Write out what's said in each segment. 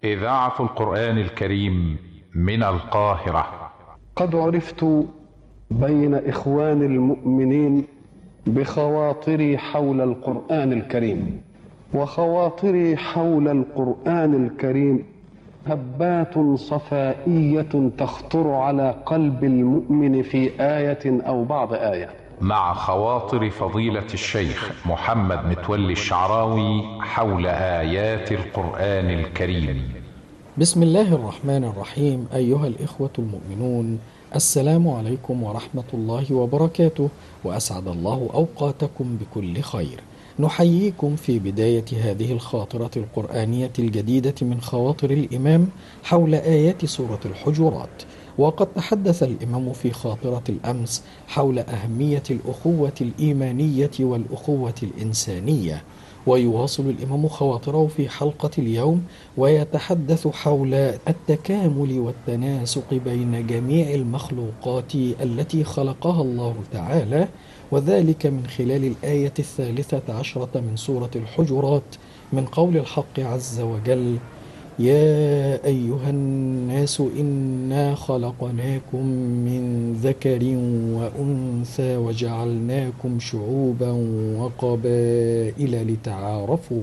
إذاعة القرآن الكريم من القاهرة قد عرفت بين إخوان المؤمنين بخواطري حول القرآن الكريم وخواطري حول القرآن الكريم هبات صفائية تخطر على قلب المؤمن في آية أو بعض آية مع خواطر فضيلة الشيخ محمد متولي الشعراوي حول آيات القرآن الكريم بسم الله الرحمن الرحيم أيها الإخوة المؤمنون السلام عليكم ورحمة الله وبركاته وأسعد الله أوقاتكم بكل خير نحييكم في بداية هذه الخاطرة القرآنية الجديدة من خواطر الإمام حول آيات سورة الحجرات وقد تحدث الإمام في خاطرة الأمس حول أهمية الأخوة الإيمانية والأخوة الإنسانية ويواصل الإمام خواطره في حلقة اليوم ويتحدث حول التكامل والتناسق بين جميع المخلوقات التي خلقها الله تعالى وذلك من خلال الآية الثالثة عشرة من سورة الحجرات من قول الحق عز وجل يا أيها الناس إنا خلقناكم من ذكر وأنثى وجعلناكم شعوبا وقبائل لتعارفوا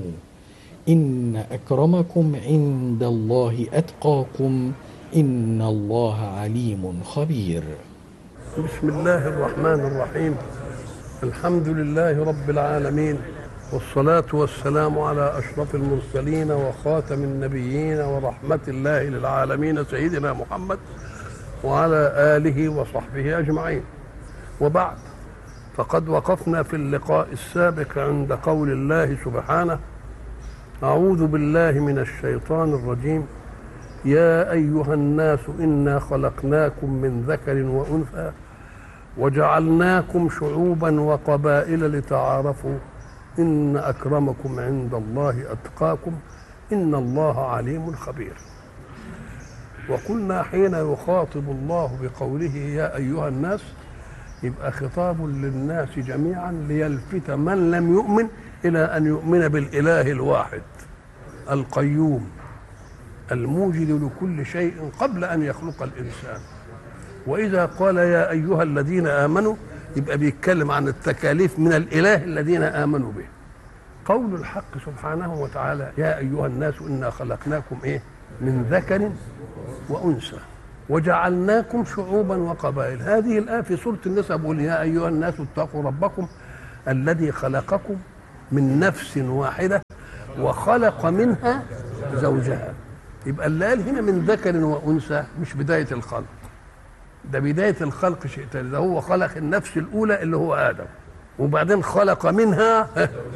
إن أكرمكم عند الله أتقاكم إن الله عليم خبير بسم الله الرحمن الرحيم الحمد لله رب العالمين والصلاة والسلام على أشرف المرسلين وخاتم النبيين ورحمة الله للعالمين سيدنا محمد وعلى آله وصحبه أجمعين وبعد فقد وقفنا في اللقاء السابق عند قول الله سبحانه أعوذ بالله من الشيطان الرجيم يا أيها الناس إنا خلقناكم من ذكر وأنثى وجعلناكم شعوبا وقبائل لتعارفوا إن أكرمكم عند الله أتقاكم إن الله عليم خبير وقلنا حين يخاطب الله بقوله يا أيها الناس يبقى خطاب للناس جميعا ليلفت من لم يؤمن إلى أن يؤمن بالإله الواحد القيوم الموجد لكل شيء قبل أن يخلق الإنسان وإذا قال يا أيها الذين آمنوا يبقى بيتكلم عن التكاليف من الاله الذين امنوا به قول الحق سبحانه وتعالى يا ايها الناس انا خلقناكم ايه من ذكر وانثى وجعلناكم شعوبا وقبائل هذه الايه في سوره النساء بيقول يا ايها الناس اتقوا ربكم الذي خلقكم من نفس واحده وخلق منها زوجها يبقى اللي قال هنا من ذكر وانثى مش بدايه الخلق ده بداية الخلق شيء تاني ده هو خلق النفس الأولى اللي هو آدم وبعدين خلق منها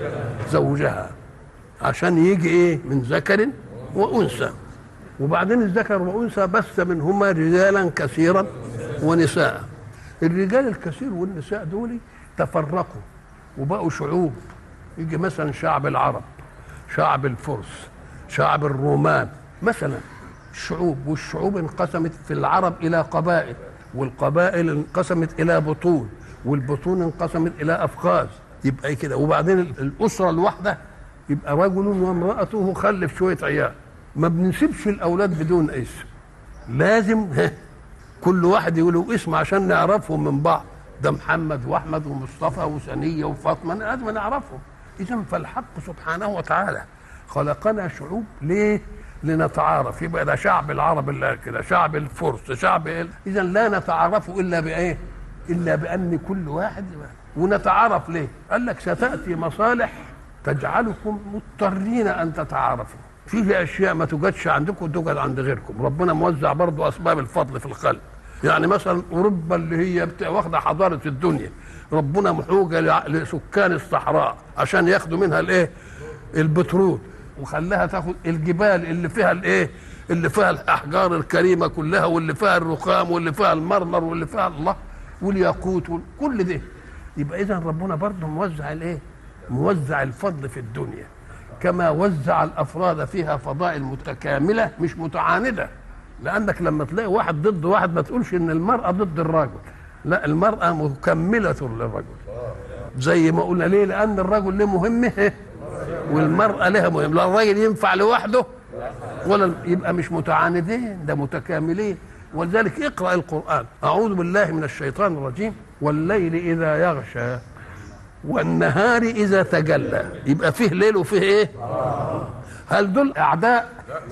زوجها عشان يجي إيه من ذكر وأنثى وبعدين الذكر وأنثى بث منهما رجالا كثيرا ونساء الرجال الكثير والنساء دول تفرقوا وبقوا شعوب يجي مثلا شعب العرب شعب الفرس شعب الرومان مثلا الشعوب والشعوب انقسمت في العرب إلى قبائل والقبائل انقسمت الى بطون والبطون انقسمت الى افخاذ يبقى كده وبعدين الاسره الواحده يبقى رجل وامراته خلف شويه عيال ما بنسيبش الاولاد بدون اسم لازم كل واحد يقول له اسم عشان نعرفهم من بعض ده محمد واحمد ومصطفى وسنيه وفاطمه لازم نعرفهم اذا فالحق سبحانه وتعالى خلقنا شعوب ليه لنتعارف يبقى ده شعب العرب اللي كده شعب الفرس شعب إيه؟ اذا لا نتعارف الا بايه الا بان كل واحد ونتعارف ليه قال لك ستاتي مصالح تجعلكم مضطرين ان تتعارفوا فيه اشياء ما توجدش عندكم توجد عند غيركم ربنا موزع برضو اسباب الفضل في الخلق يعني مثلا اوروبا اللي هي واخده حضاره الدنيا ربنا محوجه لسكان الصحراء عشان ياخدوا منها الايه البترول وخلاها تاخد الجبال اللي فيها الايه اللي فيها الاحجار الكريمه كلها واللي فيها الرخام واللي فيها المرمر واللي فيها الله والياقوت كل ده يبقى اذا ربنا برضه موزع الايه موزع الفضل في الدنيا كما وزع الافراد فيها فضائل متكامله مش متعانده لانك لما تلاقي واحد ضد واحد ما تقولش ان المراه ضد الرجل لا المراه مكمله للرجل زي ما قلنا ليه لان الرجل له مهمه والمرأة لها مهم لا الراجل ينفع لوحده ولا يبقى مش متعاندين ده متكاملين ولذلك اقرا القران اعوذ بالله من الشيطان الرجيم والليل اذا يغشى والنهار اذا تجلى يبقى فيه ليل وفيه ايه هل دول اعداء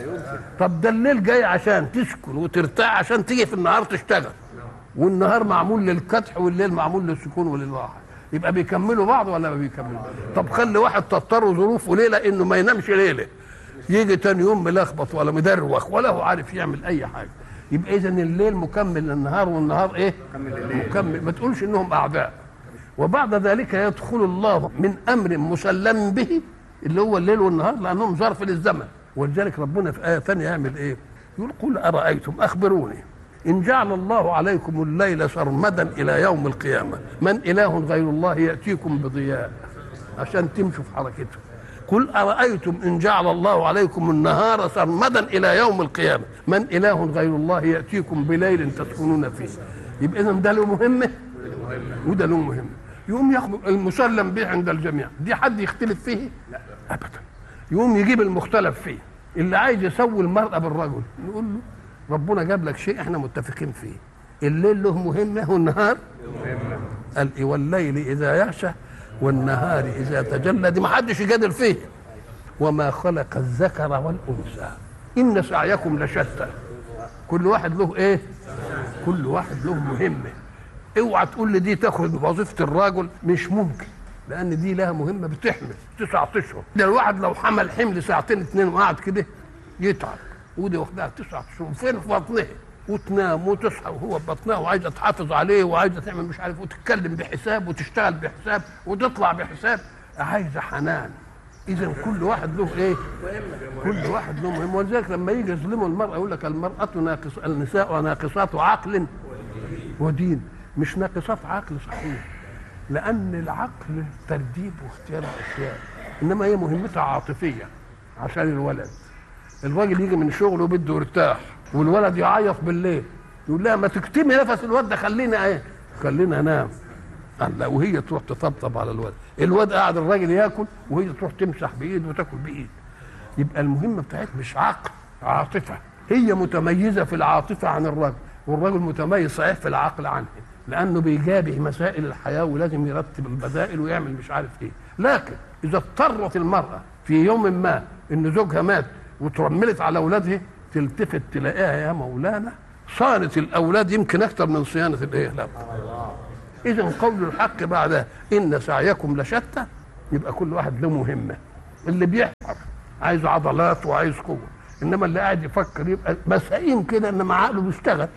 طب ده الليل جاي عشان تسكن وترتاح عشان تيجي في النهار تشتغل والنهار معمول للكدح والليل معمول للسكون وللراحه يبقى بيكملوا بعض ولا ما بيكملوا طب خلي واحد تضطر ظروفه ليله انه ما ينامش ليله يجي تاني يوم ملخبط ولا مدروخ ولا هو عارف يعمل اي حاجه يبقى اذا الليل مكمل للنهار والنهار ايه مكمل ما تقولش انهم اعداء وبعد ذلك يدخل الله من امر مسلم به اللي هو الليل والنهار لانهم ظرف للزمن ولذلك ربنا في ايه ثانيه يعمل ايه يقول قل ارايتم اخبروني ان جعل الله عليكم الليل سرمدا الى يوم القيامه من اله غير الله ياتيكم بضياء عشان تمشوا في حركته قل أرأيتم إن جعل الله عليكم النهار سرمدا إلى يوم القيامة من إله غير الله يأتيكم بليل تسكنون فيه يبقى إذا ده له مهمة وده له مهمة يقوم ياخد المسلم به عند الجميع دي حد يختلف فيه لا أبدا يقوم يجيب المختلف فيه اللي عايز يسوي المرأة بالرجل نقول له ربنا جاب لك شيء احنا متفقين فيه الليل له مهمة والنهار قال إيه والليل إذا يغشى والنهار إذا تجلى دي ما حدش يجادل فيه وما خلق الذكر والأنثى إن سعيكم لشتى كل واحد له إيه كل واحد له مهمة اوعى تقول لي دي تاخد وظيفة الراجل مش ممكن لأن دي لها مهمة بتحمل تسعة أشهر ده الواحد لو حمل حمل ساعتين اتنين وقعد كده يتعب ودي واخدها تسعة أشهر فين في بطنها وتنام وتصحى وهو ببطنها وعايزه تحافظ عليه وعايزه تعمل مش عارف وتتكلم بحساب وتشتغل بحساب وتطلع بحساب عايزه حنان اذا كل واحد له ايه كل واحد له مهم ولذلك لما يجي يظلموا المراه يقول لك المراه ناقص النساء ناقصات عقل ودين مش ناقصات عقل صحيح لان العقل ترتيب واختيار الاشياء انما هي مهمتها عاطفيه عشان الولد الراجل يجي من شغله بده يرتاح والولد يعيط بالليل يقول لها ما تكتمي نفس الواد ده خلينا ايه خلينا انام قال لا وهي تروح تطبطب على الواد الواد قاعد الراجل ياكل وهي تروح تمسح بايد وتاكل بايد يبقى المهمه بتاعتها مش عقل عاطفه هي متميزه في العاطفه عن الرجل والرجل متميز صحيح في العقل عنه لانه بيجابه مسائل الحياه ولازم يرتب البدائل ويعمل مش عارف ايه لكن اذا اضطرت المراه في يوم ما ان زوجها مات وترملت على اولادها تلتفت تلاقيها يا مولانا صانت الاولاد يمكن اكثر من صيانه الايه لا اذا قول الحق بعد ان سعيكم لشتى يبقى كل واحد له مهمه اللي بيحفر عايز عضلات وعايز قوه انما اللي قاعد يفكر يبقى مسائين كده انما عقله بيشتغل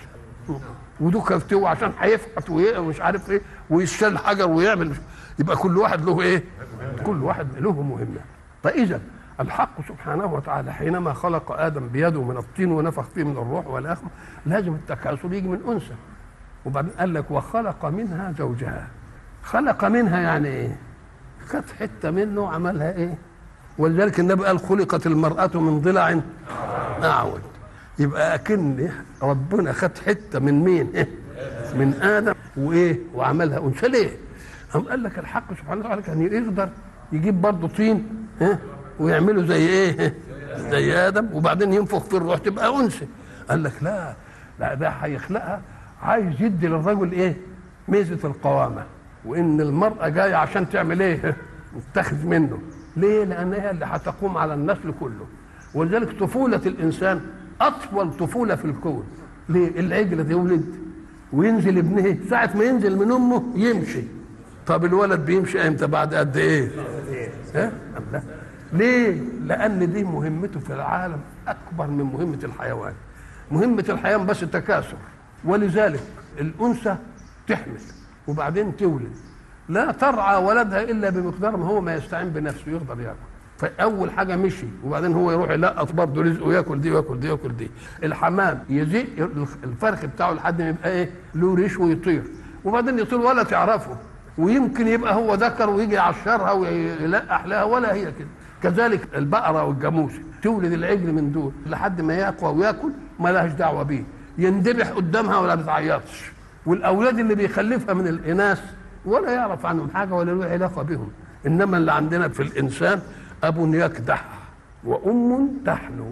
ودوك فتوى عشان هيفحت ومش عارف ايه ويشتغل حجر ويعمل يبقى كل واحد له ايه كل واحد له مهمه فاذا الحق سبحانه وتعالى حينما خلق ادم بيده من الطين ونفخ فيه من الروح والاخر لازم التكاثر يجي من انثى وبعدين قال لك وخلق منها زوجها خلق منها يعني ايه خد حته منه وعملها ايه ولذلك النبي قال خلقت المراه من ضلع اعوج يبقى اكن ربنا خد حته من مين إيه؟ من ادم وايه وعملها انثى ليه قام قال لك الحق سبحانه وتعالى كان يقدر يجيب برضه طين إيه؟ ويعملوا زي ايه زي ادم وبعدين ينفخ في الروح تبقى انثى قال لك لا لا ده هيخلقها عايز يدي للرجل ايه ميزه القوامه وان المراه جايه عشان تعمل ايه تتخذ منه ليه لان هي اللي هتقوم على النسل كله ولذلك طفوله الانسان اطول طفوله في الكون ليه العجله يولد وينزل ابنه ساعه ما ينزل من امه يمشي طب الولد بيمشي امتى بعد قد ايه ها لا ليه؟ لأن دي مهمته في العالم أكبر من مهمة الحيوان. مهمة الحيوان بس التكاثر ولذلك الأنثى تحمل وبعدين تولد لا ترعى ولدها إلا بمقدار ما هو ما يستعين بنفسه يقدر ياكل. فأول حاجة مشي وبعدين هو يروح يلقط برضه رزقه ياكل دي وياكل دي وياكل دي. الحمام يزيق الفرخ بتاعه لحد ما يبقى إيه؟ له ريش ويطير وبعدين يطير ولا تعرفه ويمكن يبقى هو ذكر ويجي يعشرها ويلقح لها ولا هي كده. كذلك البقرة والجاموس تولد العجل من دول لحد ما يقوى وياكل ما لهاش دعوة بيه يندبح قدامها ولا بتعيطش والأولاد اللي بيخلفها من الإناث ولا يعرف عنهم حاجة ولا له علاقة بهم إنما اللي عندنا في الإنسان أب يكدح وأم تحنو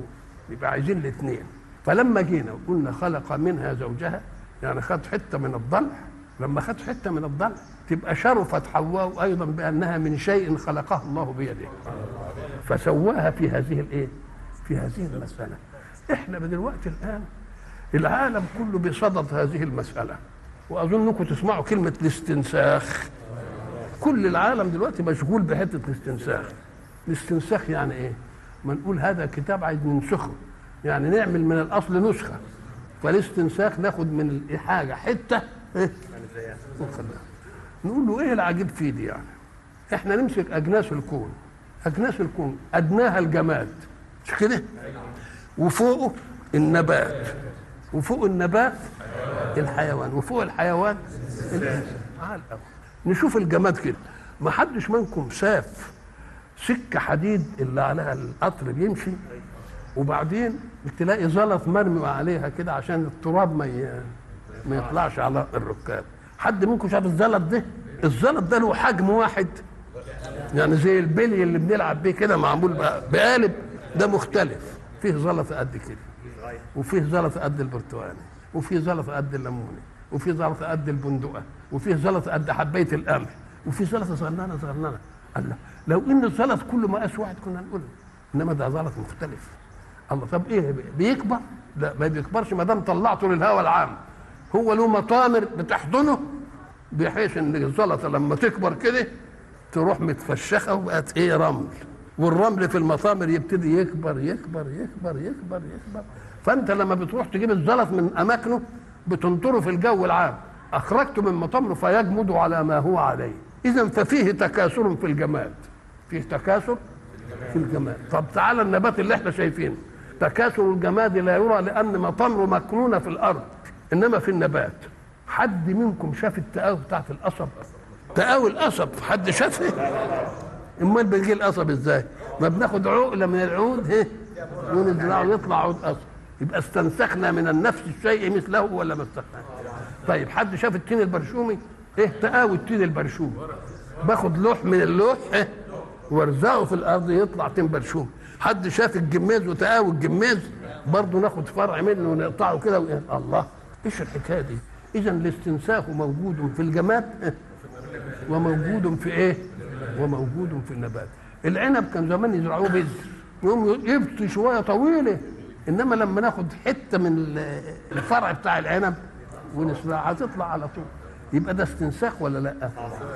يبقى عايزين الاثنين فلما جينا وقلنا خلق منها زوجها يعني خد حته من الضلع لما خد حته من الضلع تبقى شرفت حواء ايضا بانها من شيء خلقه الله بيده فسواها في هذه الايه في هذه المساله احنا دلوقتي الان العالم كله بصدد هذه المساله واظنكم تسمعوا كلمه الاستنساخ كل العالم دلوقتي مشغول بحته الاستنساخ الاستنساخ يعني ايه ما نقول هذا كتاب عايز ننسخه يعني نعمل من الاصل نسخه فالاستنساخ ناخد من حاجه حته ايه ونخليها نقول له ايه العجيب فيه دي يعني احنا نمسك اجناس الكون اجناس الكون ادناها الجماد مش كده وفوقه النبات وفوق النبات الحيوان وفوق الحيوان الانسان على الأول. نشوف الجماد كده ما حدش منكم ساف سكه حديد اللي عليها القطر بيمشي وبعدين تلاقي زلط مرمي عليها كده عشان التراب ما ي... ما يطلعش على الركاب حد منكم شاف الزلط ده الزلط ده له حجم واحد يعني زي البلي اللي بنلعب بيه كده معمول بقالب ده مختلف فيه زلط قد كده وفيه زلط قد البرتقاني وفيه زلط قد الليموني وفيه زلط قد البندقه وفيه زلط قد حبايه القمح وفيه زلط صغننه صغننه الله لو ان الزلط كله مقاس واحد كنا نقول انما ده زلط مختلف الله طب ايه بيكبر؟ لا ما بيكبرش ما دام طلعته للهواء العام هو له مطامر بتحضنه بحيث ان الزلطه لما تكبر كده تروح متفشخه وبقت ايه رمل والرمل في المطامر يبتدي يكبر يكبر يكبر يكبر يكبر فانت لما بتروح تجيب الزلط من اماكنه بتنطره في الجو العام اخرجته من مطامره فيجمد على ما هو عليه اذا ففيه تكاثر في الجماد فيه تكاثر في الجماد طب تعالى النبات اللي احنا شايفينه تكاثر الجماد لا يرى لان مطامره مكنونه في الارض انما في النبات حد منكم شاف التقاوي بتاعت القصب تقاوي القصب حد شافها امال بنجي القصب ازاي ما بناخد عقله من العود هه ونزرعه يطلع عود قصب يبقى استنسخنا من النفس الشيء مثله ولا ما استنسخنا طيب حد شاف التين البرشومي ايه تقاوي التين البرشومي باخد لوح من اللوح إيه؟ وارزقه في الارض يطلع تين برشومي حد شاف الجماز وتقاوي الجماز برضه ناخد فرع منه ونقطعه كده وإيه؟ الله ايش الحكايه دي اذا الاستنساخ موجود في الجماد إيه؟ وموجود في ايه وموجود في النبات العنب كان زمان يزرعوه بذر يقوم يبطي شويه طويله انما لما ناخد حته من الفرع بتاع العنب ونسرعها تطلع على طول يبقى ده استنساخ ولا لا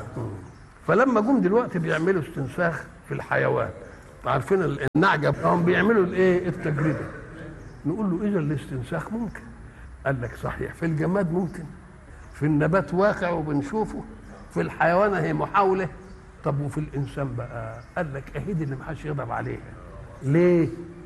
فلما جم دلوقتي بيعملوا استنساخ في الحيوان عارفين النعجه هم بيعملوا الايه التجربه نقول له اذا الاستنساخ ممكن قال لك صحيح في الجماد ممكن في النبات واقع وبنشوفه في الحيوان هي محاوله طب وفي الانسان بقى قال لك اهدي اللي محدش يغضب عليها ليه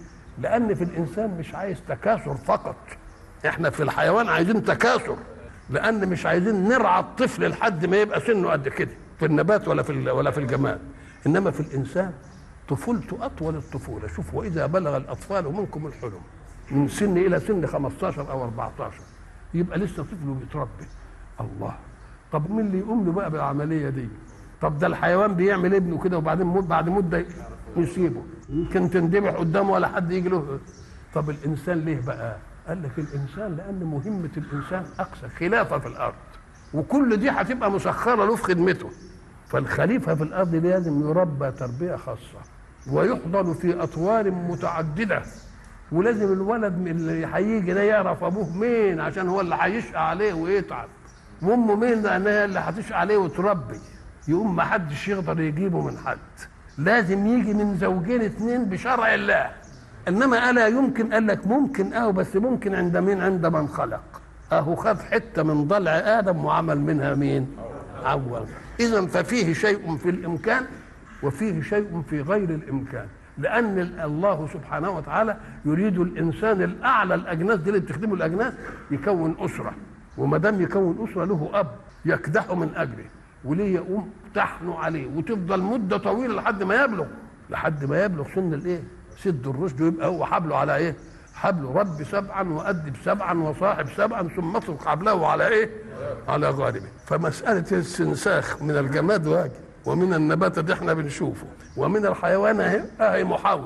لان في الانسان مش عايز تكاثر فقط احنا في الحيوان عايزين تكاثر لان مش عايزين نرعى الطفل لحد ما يبقى سنه قد كده في النبات ولا في ولا في الجماد انما في الانسان طفولته اطول الطفوله شوف واذا بلغ الاطفال منكم الحلم من سن الى سن 15 او 14 يبقى لسه طفل وبيتربي الله طب مين اللي يقوم له بقى بالعمليه دي طب ده الحيوان بيعمل ابنه كده وبعدين مد بعد مده يسيبه يمكن تندبح قدامه ولا حد يجي له طب الانسان ليه بقى قال لك الانسان لان مهمه الانسان اقصى خلافه في الارض وكل دي هتبقى مسخره له في خدمته فالخليفه في الارض لازم يربى تربيه خاصه ويحضن في اطوار متعدده ولازم الولد اللي هيجي ده يعرف ابوه مين عشان هو اللي هيشقى عليه ويتعب وامه مين لان هي اللي هتشقى عليه وتربي يقوم ما حدش يقدر يجيبه من حد لازم يجي من زوجين اثنين بشرع الله انما الا يمكن قال لك ممكن اه بس ممكن عند مين عند من خلق اهو خد حته من ضلع ادم وعمل منها مين اول اذا ففيه شيء في الامكان وفيه شيء في غير الامكان لان الله سبحانه وتعالى يريد الانسان الاعلى الاجناس دي اللي بتخدمه الاجناس يكون اسره وما دام يكون اسره له اب يكدحه من اجله وليه يقوم تحنوا عليه وتفضل مده طويله لحد ما يبلغ لحد ما يبلغ سن الايه؟ سد الرشد ويبقى هو حبله على ايه؟ حبله رب سبعا وأدب سبعا وصاحب سبعا ثم اطلق حبله على ايه؟ على غاربه فمسألة الاستنساخ من الجماد واجب ومن النبات اللي احنا بنشوفه ومن الحيوان اهي اهي محاولة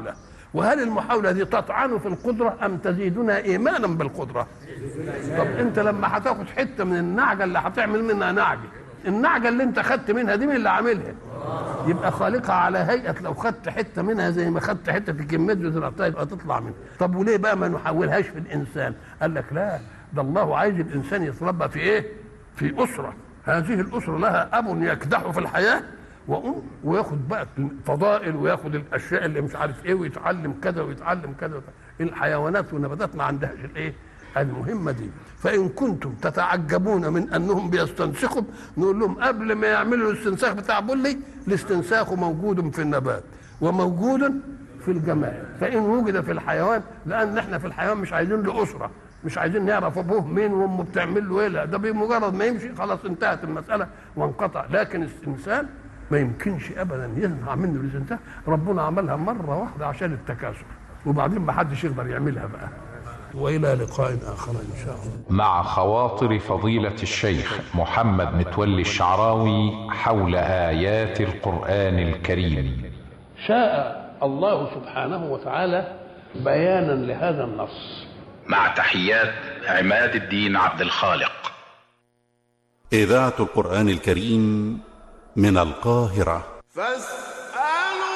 وهل المحاولة دي تطعن في القدرة أم تزيدنا إيمانا بالقدرة طب أنت لما هتاخد حتة من النعجة اللي هتعمل منها نعجة النعجة اللي أنت خدت منها دي مين اللي عاملها يبقى خالقها على هيئة لو خدت حتة منها زي ما خدت حتة الكمية وزرعتها يبقى تطلع منها طب وليه بقى ما نحولهاش في الإنسان قال لك لا ده الله عايز الإنسان يتربى في إيه في أسرة هذه الأسرة لها أب يكدح في الحياة وأم وياخد بقى الفضائل وياخد الأشياء اللي مش عارف إيه ويتعلم كذا ويتعلم كذا الحيوانات والنباتات ما عندهاش الإيه المهمة دي فإن كنتم تتعجبون من أنهم بيستنسخوا نقول لهم قبل ما يعملوا الاستنساخ بتاع بولي الاستنساخ موجود في النبات وموجود في الجمال فإن وجد في الحيوان لأن احنا في الحيوان مش عايزين له أسرة مش عايزين نعرف ابوه مين وامه بتعمل له ايه لا ده بمجرد ما يمشي خلاص انتهت المساله وانقطع لكن الانسان ما يمكنش ابدا يصنع منه الاستنساخ ربنا عملها مره واحده عشان التكاثر وبعدين ما حدش يقدر يعملها بقى والى لقاء اخر ان شاء الله مع خواطر فضيلة الشيخ محمد متولي الشعراوي حول آيات القرآن الكريم شاء الله سبحانه وتعالى بيانا لهذا النص مع تحيات عماد الدين عبد الخالق إذاعة القرآن الكريم من القاهرة فاستمعوا